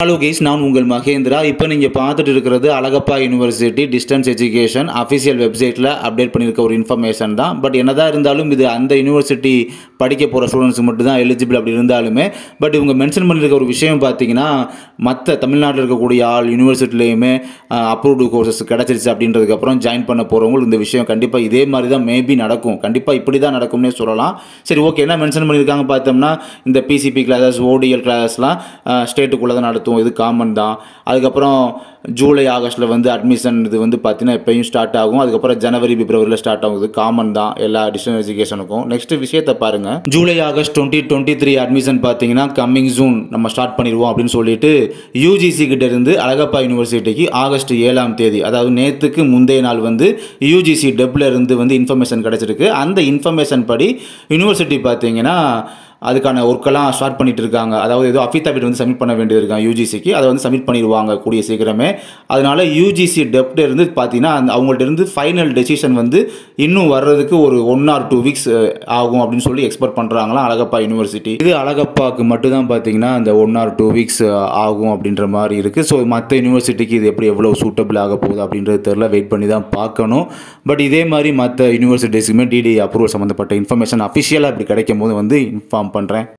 hello guys நான் உங்கள் மகேந்திரா இப்போ நீங்கள் பார்த்துட்டு இருக்கிறது Alagappa university distance education official வெப்சைட்டில் அப்டேட் பண்ணியிருக்க ஒரு இன்ஃபர்மேஷன் தான் பட் என்னதான் இருந்தாலும் இது அந்த யூனிவர்சிட்டி படிக்க போகிற ஸ்டூடெண்ட்ஸுக்கு மட்டும் தான் எலிஜிபிள் அப்படி இருந்தாலுமே பட் இவங்க மென்ஷன் பண்ணியிருக்க ஒரு விஷயம் பார்த்தீங்கன்னா மற்ற தமிழ்நாட்டில் இருக்கக்கூடிய ஆள் யூனிவர்சிட்டிலையுமே அப்ரூவ்டு கோர்சஸ் கிடச்சிருச்சு அப்படின்றதுக்கப்புறம் ஜாயின் பண்ண போகிறவங்களுக்கு இந்த விஷயம் கண்டிப்பாக இதே மாதிரி தான் மேபி நடக்கும் கண்டிப்பாக இப்படி தான் நடக்கும்னே சொல்லலாம் சரி ஓகே என்ன மென்ஷன் பண்ணியிருக்காங்க பார்த்தோம்னா இந்த பிசிபி கிளாஸஸ் ஓடிஎல் கிளாஸ்லாம் ஸ்டேட்டுக்குள்ளே தான் நடத்தும் இது காமன் தான் அதுக்கப்புறம் ஜூலை ஆகஸ்ட்டில் வந்து அட்மிஷன் இது வந்து பார்த்தீங்கன்னா எப்பயும் ஸ்டார்ட் ஆகும் அதுக்கப்புறம் ஜனவரி பிப்ரவரியில் ஸ்டார்ட் ஆகும் இது காமன் தான் எல்லா டிஸ்டன்ஸ் எஜுகேஷனுக்கும் நெக்ஸ்ட் விஷயத்தை பாருங்கள் July August twenty twenty three admission பார்த்தீங்கன்னா கம்மிங் ஜூன் நம்ம ஸ்டார்ட் பண்ணிடுவோம் அப்படின்னு சொல்லிட்டு யூஜிசி கிட்ட இருந்து அழகப்பா யூனிவர்சிட்டிக்கு ஆகஸ்ட் ஏழாம் தேதி அதாவது நேற்றுக்கு முந்தைய நாள் வந்து யூஜிசி டெப்ல இருந்து வந்து இன்ஃபர்மேஷன் கிடச்சிருக்கு அந்த இன்ஃபர்மேஷன் படி யூனிவர்சிட்டி பார்த்தீங்கன்னா அதுக்கான ஒர்க்கெல்லாம் ஸ்டார்ட் பண்ணிட்டு இருக்காங்க அதாவது ஏதோ அஃபிதாபிட் வந்து சப்மிட் பண்ண வேண்டியது இருக்காங்க யூஜிசிக்கு அதை வந்து சப்மிட் பண்ணிடுவாங்க கூடிய சீக்கிரமே அதனால யூஜிசி டெப்ட் இருந்து பார்த்தீங்கன்னா அந்த அவங்கள்ட்ட இருந்து ஃபைனல் டெசிஷன் வந்து இன்னும் வர்றதுக்கு ஒரு ஒன் ஆர் டூ வீக்ஸ் ஆகும் அப்படின்னு சொல்லி எக்ஸ்பெக்ட் பண்ணுறாங்களாம் அழகப்பா யூனிவர்சிட்டி இது அழகப்பாக்கு மட்டும் தான் பார்த்தீங்கன்னா அந்த ஒன் ஆர் டூ வீக்ஸ் ஆகும் அப்படின்ற மாதிரி இருக்குது ஸோ மற்ற யூனிவர்சிட்டிக்கு இது எப்படி எவ்வளோ சூட்டபிள் ஆக போகுது அப்படின்றது தெரில வெயிட் பண்ணி தான் பார்க்கணும் பட் இதே மாதிரி மற்ற யூனிவர்சிட்டிஸுக்குமே டிடி அப்ரூவல் சம்மந்தப்பட்ட இன்ஃபர்மேஷன் அஃபிஷியலாக இப்படி கிடைக்கும் போது வந்து இன்ஃபார்ம் பண்ணுறேன்